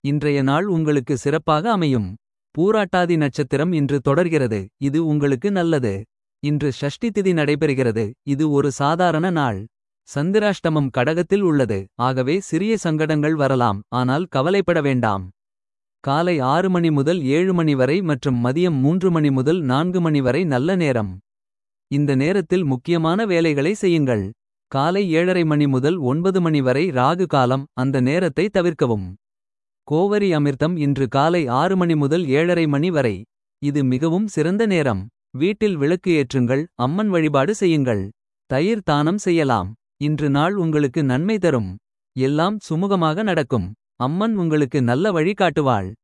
இன்றைய நாள் உங்களுக்கு சிறப்பாக அமையும். பூராட்டாதி நட்சத்திரம் இன்று தொடர்கிறது இது உங்களுக்கு நல்லது. இன்று ஷஷ்டி திதி நடைபெறுகிறது இது ஒரு சாதாரண நாள். சந்திராஷ்டமம் கடகத்தில் உள்ளது ஆகவே சிறிய சங்கடங்கள் வரலாம் ஆனால் கவலைப்பட வேண்டாம். காலை ஆறு மணி முதல் ஏழு மணி வரை மற்றும் மதியம் மூன்று மணி முதல் நான்கு மணி வரை நல்ல நேரம். இந்த நேரத்தில் முக்கியமான வேலைகளை செய்யுங்கள். காலை ஏழரை மணி முதல் ஒன்பது மணி வரை ராகு காலம் அந்த நேரத்தை தவிர்க்கவும். கோவரி அமிர்தம் இன்று காலை ஆறு மணி முதல் ஏழரை மணி வரை. இது மிகவும் சிறந்த நேரம். வீட்டில் விளக்கு ஏற்றுங்கள் அம்மன் வழிபாடு செய்யுங்கள். தயிர் தானம் செய்யலாம். இன்று நாள் உங்களுக்கு நன்மை தரும். எல்லாம் சுமூகமாக நடக்கும். அம்மன் உங்களுக்கு நல்ல வழி காட்டுவாள்.